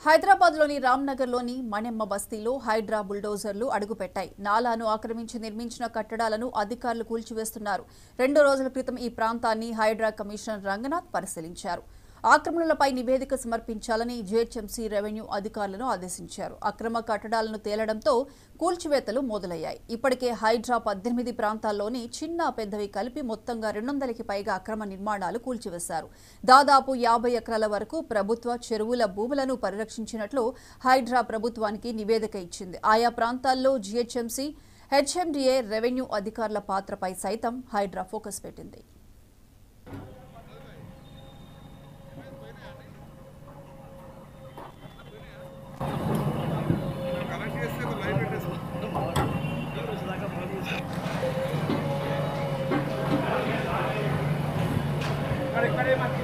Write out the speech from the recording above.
హైదరాబాద్లోని రామ్నగర్లోని మణెమ్మ బస్తీలో హైడ్రా బుల్డోజర్లు అడుగుపెట్టాయి నాలాను ఆక్రమించి నిర్మించిన కట్టడాలను అధికారులు కూల్చివేస్తున్నారు రెండు రోజుల క్రితం ఈ ప్రాంతాన్ని హైడ్రా కమిషనర్ రంగనాథ్ పరిశీలించారు ఆక్రమణలపై నివేదిక సమర్పించాలని జీహెచ్ఎంసీ రెవెన్యూ అధికారులను ఆదేశించారు అక్రమ కట్టడాలను తేలడంతో కూల్చివేతలు మొదలయ్యాయి ఇప్పటికే హైడ్రా పద్దెనిమిది ప్రాంతాల్లోని చిన్న పెద్దవి కలిపి మొత్తంగా రెండు వందలకి పైగా అక్రమ నిర్మాణాలు కూల్చివేశారు దాదాపు యాభై ఎకరాల వరకు ప్రభుత్వ చెరువుల భూములను పరిరక్షించినట్లు హైడ్రా ప్రభుత్వానికి నివేదిక ఇచ్చింది ఆయా ప్రాంతాల్లో జీహెచ్ఎంసీ హెచ్ఎండిఏ రెవెన్యూ అధికారుల పాత్రపై సైతం హైడ్రా ఫోకస్ పెట్టింది కనెక్ట్ చేస్తే ఒక లైన్ పెట్టేసుకో ఇక్కడ ఇక్కడే మనకి